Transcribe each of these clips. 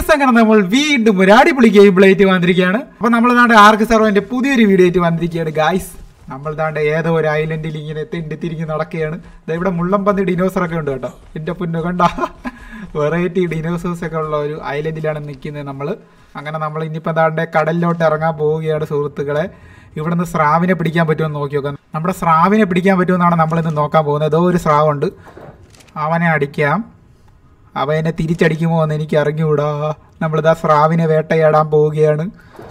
guys അങ്ങനെ നമ്മൾ വീണ്ടും ഒരു അടിപൊളി ഗെയിം പ്ലേ ആയിട്ട് വന്നിരിക്കുകയാണ് അപ്പൊ നമ്മൾ നാണ്ട് ആർക്ക് സർവന്റെ പുതിയൊരു വീഡിയോ ആയിട്ട് വന്നിരിക്കുകയാണ് ഗായ്സ് നമ്മൾ താണ്ട് ഏതോ ഒരു ഐലൻഡിൽ ഇങ്ങനെ തെണ്ടി തിരിഞ്ഞ് നടക്കുകയാണ് ദാ ഇവിടെ മുള്ളംപന്തി ഡിനോസർ ഒക്കെ ഉണ്ട് കേട്ടോ എന്റെ പുന്നു കണ്ട വെറൈറ്റി ഡിനോസേഴ്സ് ഒക്കെ ഉള്ള ഒരു ഐലൻഡിലാണ് നിൽക്കുന്നത് നമ്മൾ അങ്ങനെ നമ്മൾ ഇനിയിപ്പോൾ താണ്ടെ കടലിലോട്ട് ഇറങ്ങാൻ പോവുകയാണ് സുഹൃത്തുക്കളെ ഇവിടെ നിന്ന് സ്രാവിനെ പിടിക്കാൻ പറ്റുമെന്ന് നോക്കി നോക്കാം നമ്മുടെ സ്രാവിനെ പിടിക്കാൻ പറ്റുമെന്നാണ് നമ്മളിന്ന് നോക്കാൻ പോകുന്നത് ഏതോ ഒരു സ്രാവുണ്ട് അവനെ അടിക്കാം അവ എന്നെ തിരിച്ചടിക്കുമോ എന്ന് എനിക്ക് അറിഞ്ഞുകൂടാ നമ്മളിതാ സ്രാവിനെ വേട്ടയാടാൻ പോവുകയാണ്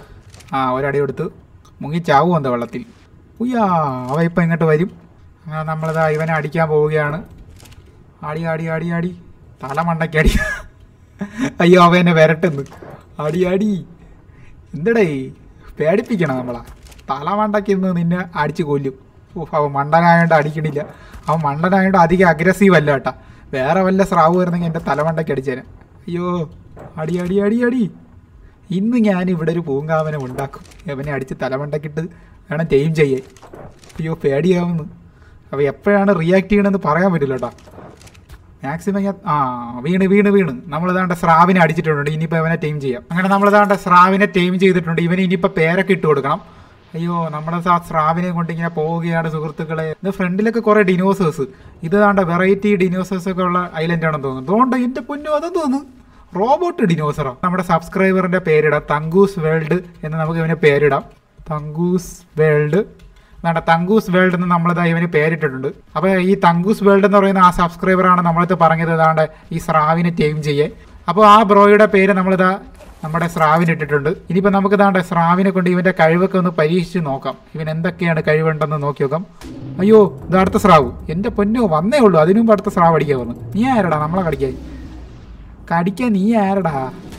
ആ ഒരടി കൊടുത്ത് മുങ്ങിച്ചാവും എന്താ വെള്ളത്തിൽ ഉയ്യാ അവ ഇപ്പം ഇങ്ങോട്ട് വരും അങ്ങനെ നമ്മളിതാ ഇവനെ അടിക്കാൻ പോവുകയാണ് ആടി ആടി ആടി ആടി തലമണ്ടയ്ക്ക് അടി അയ്യോ അവ എന്നെ വരട്ടുന്നു അടി അടി എന്തടേ പേടിപ്പിക്കണം നമ്മളാ തലമണ്ടയ്ക്ക് നിന്ന് നിന്നെ അടിച്ച് കൊല്ലും ഓഹ് അവൻ മണ്ടനായോണ്ട് അടിക്കണില്ല അവൻ മണ്ടനായോണ്ട് അധികം അഗ്രസീവ് അല്ല കേട്ടാ വേറെ വല്ല സ്രാവ് വരുന്നെങ്കിൽ എൻ്റെ തലമണ്ടയ്ക്ക് അടിച്ചേനെ അയ്യോ അടി അടി അടി അടി ഇന്ന് ഞാൻ ഇവിടെ ഒരു പൂങ്കാവനം ഉണ്ടാക്കും അവനെ അടിച്ച് തലമണ്ടക്കിട്ട് വേണം ടൈം ചെയ്യാൻ അയ്യോ പേടിയാവുന്നു അപ്പോൾ എപ്പോഴാണ് റിയാക്ട് ചെയ്യണമെന്ന് പറയാൻ പറ്റില്ല കേട്ടോ മാക്സിമം ഞാൻ ആ വീണ് വീണ് വീണ് നമ്മളിതാണ്ട് സ്രാവിനെ അടിച്ചിട്ടുണ്ട് ഇനിയിപ്പോൾ ഇവനെ ടൈം ചെയ്യാം അങ്ങനെ നമ്മളിതാണ്ട് സ്രാവിനെ ടൈം ചെയ്തിട്ടുണ്ട് ഇവന് ഇനിയിപ്പോൾ പേരൊക്കെ ഇട്ട് കൊടുക്കണം അയ്യോ നമ്മുടെ ആ സ്രാവിനെ കൊണ്ട് ഇങ്ങനെ പോവുകയാണ് സുഹൃത്തുക്കളെ ഇത് ഫ്രണ്ടിലൊക്കെ കുറേ ഡിനോസേഴ്സ് ഇത് താണ്ട വെറൈറ്റി ഡിനോസേഴ്സ് ഒക്കെ ഉള്ള ഐലൻഡ് ആണെന്ന് തോന്നുന്നു അതുകൊണ്ട് എൻ്റെ പൊന്നു അതെന്ന് തോന്നുന്നു റോബോട്ട് ഡിനോസറോ നമ്മുടെ സബ്സ്ക്രൈബറിന്റെ പേരിടാം തങ്കൂസ് വേൾഡ് എന്ന് നമുക്ക് ഇവനെ പേരിടാം തങ്കൂസ് വേൾഡ് വേണ്ട തങ്കൂസ് വേൾഡ് എന്ന് നമ്മളിതാ ഇവന് പേരിട്ടിട്ടുണ്ട് അപ്പൊ ഈ തങ്കൂസ് വേൾഡ് എന്ന് പറയുന്ന ആ സബ്സ്ക്രൈബറാണ് നമ്മളത് പറഞ്ഞത് ഏതാണ്ട് ഈ സ്രാവിനെ ടൈം ചെയ്യാൻ അപ്പോൾ ആ ബ്രോയുടെ പേര് നമ്മളിതാ നമ്മുടെ സ്രാവിന് ഇട്ടിട്ടുണ്ട് ഇനിയിപ്പോൾ നമുക്ക് ഇതാണ്ട് സ്രാവിനെ കൊണ്ട് ഇവന്റെ കഴിവൊക്കെ ഒന്ന് പരീക്ഷിച്ച് നോക്കാം ഇവൻ എന്തൊക്കെയാണ് കഴിവുണ്ടെന്ന് നോക്കി നോക്കാം അയ്യോ ഇത് അടുത്ത സ്രാവ് എന്റെ പൊന്നോ വന്നേ ഉള്ളൂ അതിനു മുമ്പ് അടുത്ത സ്രാവ് അടിക്കാൻ വന്നു നീ ആരടാ നമ്മളെ കടിക്കാൻ കടിക്കാൻ നീ ആരടാ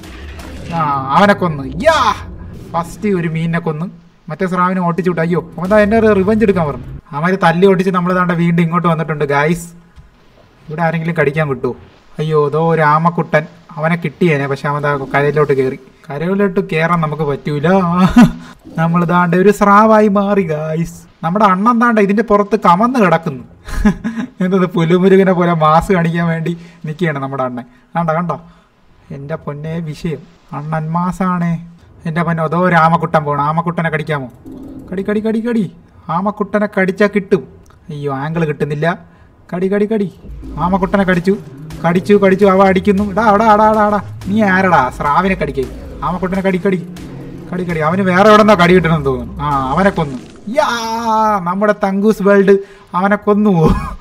ആ അവനെ കൊന്ന് യാ ഫസ്റ്റ് ഒരു മീനിനെ കൊന്ന് മറ്റേ സ്രാവിനെ ഓട്ടിച്ചു വിട്ടു അയ്യോ അവൻ എന്നെ റിവഞ്ച് എടുക്കാൻ പറഞ്ഞു അവര് തല്ലി ഓട്ടിച്ച് നമ്മൾ താണ്ട വീണ്ടും ഇങ്ങോട്ട് വന്നിട്ടുണ്ട് ഗായ്സ് ഇവിടെ ആരെങ്കിലും കടിക്കാൻ കിട്ടുമോ അയ്യോ ഇതോ ഒരു ആമക്കുട്ടൻ അവനെ കിട്ടിയേനെ പക്ഷെ അവൻ ദാ കരയിലോട്ട് കയറി കരയിലോട്ട് കയറാൻ നമുക്ക് പറ്റൂല നമ്മൾ ദാണ്ട ഒരു സ്രാവായി മാറി ഗായ്സ് നമ്മുടെ അണ്ണൻ താണ്ട ഇതിന്റെ പുറത്ത് കമന്ന് കിടക്കുന്നു എന്തത് പുലുമുരുകനെ പോലെ മാസ് കാണിക്കാൻ വേണ്ടി നിൽക്കുകയാണ് നമ്മുടെ അണ്ണൻ കണ്ട കണ്ടോ എൻ്റെ പൊന്നെ വിഷയം അണ്ണൻ മാസാണേ എൻ്റെ പൊന്നെ അതോ ഒരു ആമക്കുട്ടൻ പോകണം ആമക്കുട്ടനെ കടിക്കാമോ കടി കടി കടി കടി ആമക്കുട്ടനെ കടിച്ചാൽ കിട്ടും അയ്യോ ആങ്കിൾ കിട്ടുന്നില്ല കടി കടി കടി ആമക്കുട്ടനെ കടിച്ചു കടിച്ചു കടിച്ചു അവ അടിക്കുന്നു ഇടാ അവിടെ ആടാ ആടാ ആടാ നീ ആരടാ സ്രാവിനെ കടിക്കേ ആമക്കുട്ടനെ കടി കടി കടി കടി അവന് വേറെ എവിടെ നിന്നോ കടി കിട്ടണമെന്ന് തോന്നുന്നു ആ അവനെ കൊന്നു യാ നമ്മുടെ തങ്കൂസ് വേൾഡ് അവനെ കൊന്നു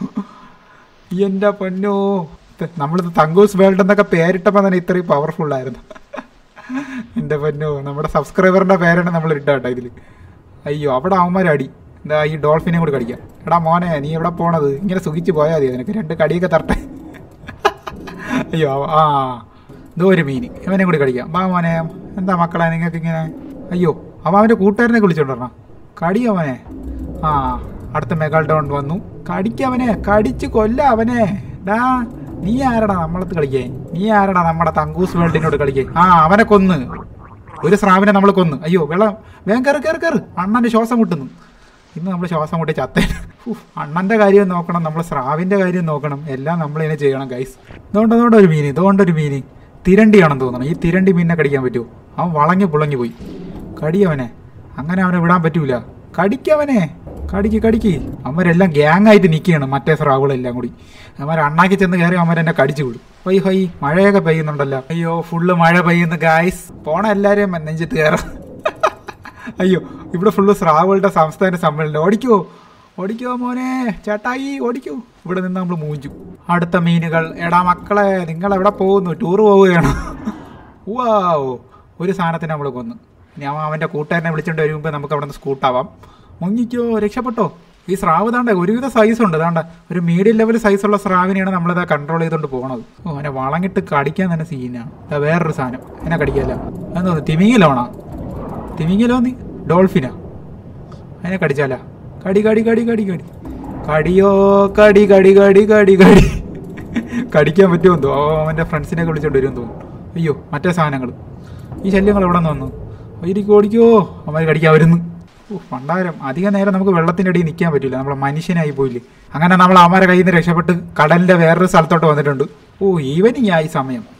എൻ്റെ പൊന്നോ നമ്മളിത് തങ്കൂസ് വേൾഡ് എന്നൊക്കെ പേരിട്ടപ്പോൾ തന്നെ ഇത്രയും പവർഫുൾ ആയിരുന്നു എൻ്റെ പൊന്നോ നമ്മുടെ സബ്സ്ക്രൈബറിൻ്റെ പേരാണ് നമ്മൾ ഇട്ട കേട്ടോ ഇതിൽ അയ്യോ അവിടെ അവന്മാരടി എന്താ ഈ ഡോൾഫിനെ കൂടി കടിക്കാം എടാ മോനെ നീ എവിടെ പോണത് ഇങ്ങനെ സുഖിച്ച് പോയാൽ മതി നിനക്ക് രണ്ട് കടിയൊക്കെ തരട്ടെ അയ്യോ അവ- ആ ഇതോ ഒരു മീൻ ഇവനെ കൂടി കടിക്കാം ബാ മോനെ എന്താ മക്കളെ നിങ്ങൾക്ക് ഇങ്ങനെ അയ്യോ അവൻ അവൻ്റെ കൂട്ടുകാരനെ വിളിച്ചോണ്ടിരണം കടി അവനെ ആ അടുത്ത മെഗാൾഡോൺ വന്നു കടിക്കവനെ കടിച്ച് കൊല്ല അവനെ ഡാ നീ ആരടാ നമ്മളത്ത് കളിക്കേ നീ ആരടാ നമ്മുടെ തങ്കൂസ് വേൾഡിനോട് കളിക്കേ ആ അവനെ കൊന്ന് ഒരു സ്രാവിനെ നമ്മൾ കൊന്ന് അയ്യോ വെള്ളം വേഗം കയറി കയറി കയറി അണ്ണൻ്റെ ശ്വാസം മുട്ടുന്നു ഇന്ന് നമ്മൾ ശ്വാസം മുട്ടി ചത്തേ അണ്ണൻ്റെ കാര്യം നോക്കണം നമ്മൾ സ്രാവിൻ്റെ കാര്യം നോക്കണം എല്ലാം നമ്മൾ ഇതിനെ ചെയ്യണം ഗൈസ് ഇതുകൊണ്ട് അതുകൊണ്ട് ഒരു മീൻ ഇതുകൊണ്ട് ഒരു മീൻ തിരണ്ടിയാണെന്ന് തോന്നണം ഈ തിരണ്ടി മീനിനെ കടിക്കാൻ പറ്റുമോ അവൻ വളങ്ങി പുളങ്ങി പോയി കടിയവനെ അങ്ങനെ അവനെ വിടാൻ പറ്റൂല കടിക്കവനെ കടിക്ക് കടിക്ക് അവരെല്ലാം ഗ്യാങ് ആയിട്ട് നിൽക്കുകയാണ് മറ്റേ സ്രാവുകളെല്ലാം കൂടി അവന്മാർ അണ്ണാക്കി ചെന്ന് കയറി അവരെന്നെ കടിച്ചു വിടും ഹൈ ഹൈ മഴയൊക്കെ പെയ്യുന്നുണ്ടല്ലോ അയ്യോ ഫുള്ള് മഴ പെയ്യുന്നു ഗായ്സ് പോണ എല്ലാവരെയും നെഞ്ചത്ത് കയറാം അയ്യോ ഇവിടെ ഫുള്ള് സ്രാവുകളുടെ സംസ്ഥാന സമ്മേളനം ഓടിക്കോ ഓടിക്കോ മോനെ ചേട്ടായി ഓടിക്കോ ഇവിടെ നിന്ന് നമ്മൾ മൂഞ്ചു അടുത്ത മീനുകൾ എടാ മക്കളെ നിങ്ങൾ എവിടെ പോകുന്നു ടൂർ പോവുകയാണോ വാവോ ഒരു സാധനത്തിന് നമ്മൾ കൊന്നു ഇനി അവൻ അവൻ്റെ കൂട്ടുകാരനെ വിളിച്ചുകൊണ്ട് വരും മുമ്പ് നമുക്ക് അവിടെ നിന്ന് സ്കൂട്ടാവാം മുങ്ങിക്കോ രക്ഷപ്പെട്ടോ ഈ സ്രാവ് താണ്ട ഒരുവിധ സൈസ് ഉണ്ട് താണ്ട ഒരു മീഡിയം ലെവൽ സൈസുള്ള സ്രാവിനെയാണ് നമ്മളിതാ കൺട്രോൾ ചെയ്തുകൊണ്ട് പോണത് ഓ അവനെ വളങ്ങിട്ട് കടിക്കാൻ തന്നെ സീനാണ് ഇതാ വേറൊരു സാധനം എന്നെ കടിക്കാല്ല എന്തോ തിമിങ്ങിലോണോ തിമിങ്ങിലോ നീ ഡോൾഫിനാ അതിനെ കടിച്ചാലാ കടി കടി കടി കടി കടി കടിയോ കടി കടി കടി കടി കടി കടിക്കാൻ പറ്റുമോ എന്തോ അവൻ്റെ ഫ്രണ്ട്സിനെ വിളിച്ചോണ്ട് വരും തോന്നുന്നു അയ്യോ മറ്റേ സാധനങ്ങൾ ഈ ശല്യങ്ങൾ എവിടെ നിന്ന് വന്നു ഓടിക്കോ ഓടിക്കോ അവന്മാർ കടിക്കാൻ വരുന്നു ഓ പണ്ടാരം അധിക നേരം നമുക്ക് വെള്ളത്തിൻ്റെ അടിയിൽ നിൽക്കാൻ പറ്റില്ല നമ്മളെ മനുഷ്യനായി പോയില്ലേ അങ്ങനെ നമ്മൾ അവന്മാരെ കയ്യിൽ നിന്ന് രക്ഷപ്പെട്ട് കടലിൻ്റെ വേറൊരു സ്ഥലത്തോട്ട് വന്നിട്ടുണ്ട് ഓ ഈവനിങ് ആയി സമയം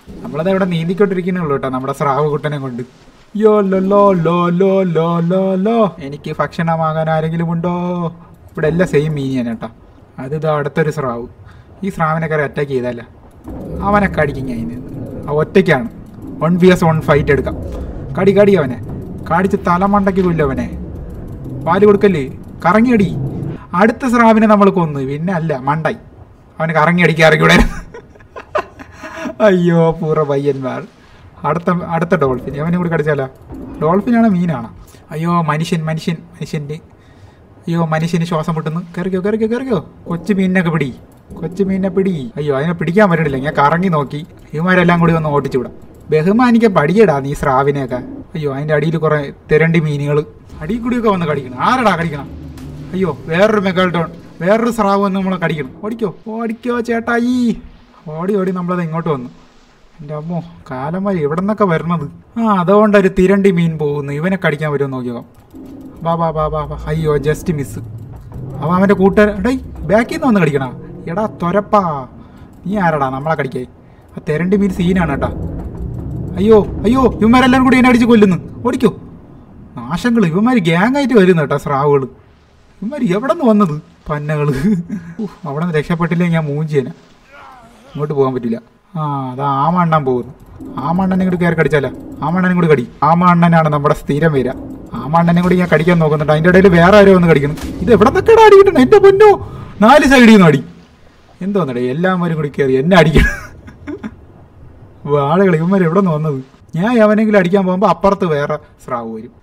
നമ്മളത് ഇവിടെ നീന്തിക്കൊണ്ടിരിക്കുന്നുള്ളൂ കേട്ടോ നമ്മുടെ സ്രാവ് കുട്ടനെ കൊണ്ട് യോ ലോ ലോ ലോ ലോ ലോ ലോ ലോ എനിക്ക് ഭക്ഷണമാകാൻ ആരെങ്കിലും ഉണ്ടോ ഇവിടെ എല്ലാം സെയിം മീനിയാണ് കേട്ടോ അത് ഇതാ അടുത്തൊരു സ്രാവ് ഈ സ്രാവിനെ കയറി അറ്റാക്ക് ചെയ്തല്ല അവനെ കടിക്കും ഞാൻ ഇന്ന് ആ ഒറ്റയ്ക്കാണ് one V S one fight എടുക്കാം കടി കടി അവനെ കടിച്ച് തലമണ്ടയ്ക്ക് കൊല്ലും അവനെ പാല് കൊടുക്കല്ലേ കറങ്ങിയടി അടുത്ത സ്രാവിനെ നമ്മൾ കൊന്നു പിന്നെ അല്ല മണ്ടായി അവന് കറങ്ങി അടിക്കാൻ ഇറങ്ങിവിടെ അയ്യോ പൂറ പയ്യന്മാർ അടുത്ത അടുത്ത ഡോൾഫിൻ അവനെ കൂടി കടിച്ചാലോ ഡോൾഫിനാണോ മീനാണോ അയ്യോ മനുഷ്യൻ മനുഷ്യൻ മനുഷ്യൻ്റെ അയ്യോ മനുഷ്യന് ശ്വാസം മുട്ടുന്നു കയറിക്കോ കയറിക്കോ കയറിക്കോ കൊച്ചു മീനിനൊക്കെ പിടി കൊച്ചു മീനിനെ പിടി അയ്യോ അതിനെ പിടിക്കാൻ പറ്റണില്ല ഞാൻ കറങ്ങി നോക്കി ഇവന്മാരെല്ലാം കൂടി ഒന്ന് ഓട്ടിച്ചു വിടാം ബഹുമാനിക്ക പടിയടാ നീ സ്രാവിനെയൊക്കെ അയ്യോ അതിൻ്റെ അടിയിൽ കുറേ തിരണ്ടി മീനുകൾ അടിയിൽ കൂടിയൊക്കെ വന്ന് കടിക്കണം ആരടാ കടിക്കണം അയ്യോ വേറൊരു മെഗാൾഡോൺ വേറൊരു സ്രാവ് വന്ന് നമ്മളെ കടിക്കണം ഓടിക്കോ ഓടിക്കോ ചേട്ടായി ഓടി ഓടി നമ്മളത് ഇങ്ങോട്ട് വന്നു എൻ്റെ അമ്മോ കാലം വരെ എവിടെ നിന്നൊക്കെ വരണത് ആ അതുകൊണ്ട് ഒരു തിരണ്ടി മീൻ പോകുന്നു ഇവനെ കടിക്കാൻ പറ്റുമോ നോക്കിയോ ബാ ബാ ബാ ബാ ബാ അയ്യോ ജസ്റ്റ് മിസ് അവ അവൻ്റെ കൂട്ടുകാരൻ എടേ ബാക്കിൽ നിന്ന് വന്ന് കടിക്കണ എടാ തൊരപ്പാ നീ ആരടാ നമ്മളെ കടിക്കേ ആ തിരണ്ടി മീൻ സീനാണ് കേട്ടാ അയ്യോ അയ്യോ ഇവന്മാരെല്ലാം കൂടി എന്നെ അടിച്ച് കൊല്ലുന്നു ഓടിക്കോ നാശങ്ങൾ ഇവന്മാർ ഗ്യാങ് ആയിട്ട് വരുന്നു കേട്ടോ സ്രാവുകൾ ഇവന്മാർ എവിടെ നിന്ന് വന്നത് പന്നകൾ അവിടെ നിന്ന് രക്ഷപ്പെട്ടില്ലെങ്കിൽ ഞാൻ മൂഞ്ചിയനെ ഇങ്ങോട്ട് പോകാൻ പറ്റില്ല ആ അതാ ആമണ്ണൻ പോകുന്നു ആമണ്ണനെ കൂടി കയറി കടിച്ചാലോ ആമണ്ണനെ കൂടി കടി ആമണ്ണനാണ് നമ്മുടെ സ്ഥിരം വരിക ആമണ്ണനെ കൂടി ഞാൻ കടിക്കാൻ നോക്കുന്നുണ്ട് അതിൻ്റെ ഇടയിൽ വേറെ ആരോ ഒന്ന് കടിക്കണം ഇത് എവിടെ നിന്നൊക്കെ അടി കിട്ടണം എൻ്റെ പൊന്നോ നാല് സൈഡിൽ നിന്ന് അടി എന്തോന്നടേ എല്ലാവരും കൂടി കയറി എന്നെ അടിക്കണം ആളുകൾ ഇവന്മാർ എവിടെ നിന്ന് വന്നത് ഞാൻ എവനെങ്കിലും അടിക്കാൻ പോകുമ്പോൾ അപ്പുറത്ത് വേറെ സ്രാവ് വരും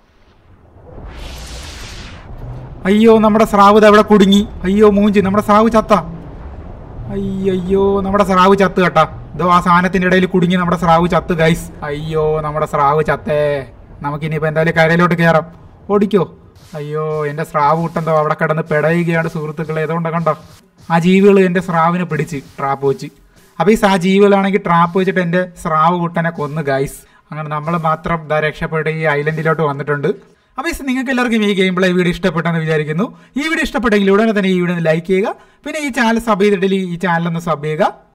അയ്യോ നമ്മുടെ സ്രാവ് ദാ ഇവിടെ കുടുങ്ങി അയ്യോ മൂഞ്ചി നമ്മുടെ സ്രാവ് ചത്ത അയ്യോ നമ്മുടെ സ്രാവ് ചത്ത് കേട്ടാ ഇതോ ആ സാധനത്തിന്റെ ഇടയിൽ കുടുങ്ങി നമ്മുടെ സ്രാവ് ചത്ത് ഗൈസ് അയ്യോ നമ്മുടെ സ്രാവ് ചത്തേ നമുക്കിനിയിപ്പോ എന്തായാലും കരയിലോട്ട് കയറാം ഓടിക്കോ അയ്യോ എന്റെ സ്രാവ് കൂട്ടെന്തോ അവിടെ കിടന്ന് പെടയുകയാണ് സുഹൃത്തുക്കളെ ഏതുകൊണ്ട് കണ്ടോ ആ ജീവികൾ എന്റെ സ്രാവിനെ പിടിച്ച് ട്രാപ്പ് വെച്ച് അപ്പൊ ഈ ആ ജീവികളാണെങ്കിൽ ട്രാപ്പ് വെച്ചിട്ട് എന്റെ സ്രാവ് കുട്ടനെ കൊന്നു ഗൈസ് അങ്ങനെ നമ്മൾ മാത്രം ദാ രക്ഷപ്പെട്ട് ഈ ഐലൻഡിലോട്ട് വന്നിട്ടുണ്ട് അപ്പോൾ ഇത് നിങ്ങൾക്ക് എല്ലാവർക്കും ഈ ഗെയിം പ്ലേ വീഡിയോ ഇഷ്ടപ്പെട്ടെന്ന് വിചാരിക്കുന്നു ഈ വീഡിയോ ഇഷ്ടപ്പെട്ടെങ്കിൽ ഉടനെ തന്നെ ഈ വീഡിയോ ലൈക്ക് ചെയ്യുക പിന്നെ ഈ ചാനൽ സബ് ചെയ്തിട്ടില്ലെങ്കിൽ ഈ ചാനൽ ഒന്ന് സബ് ചെയ്യുക